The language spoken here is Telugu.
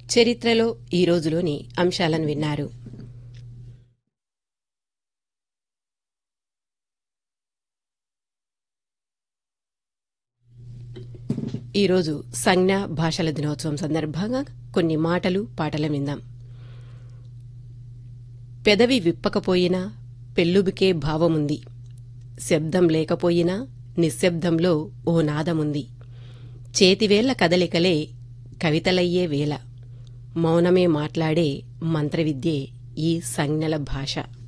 చరిత్రలో ఈ రోజులోని అంశాలను విన్నారు ఈరోజు సంజ్ఞ భాషల దినోత్సవం సందర్భంగా కొన్ని మాటలు పాటల విందాం పెదవి విప్పకపోయినా పెళ్ళుబికే భావముంది శబ్దం లేకపోయినా నిశ్శబ్దంలో ఓ నాదముంది చేతివేళ్ల కదలికలే కవితలయ్యే వేళ మౌనమే మాట్లాడే మంత్రవిద్యే ఈ సంజ్ఞల భాష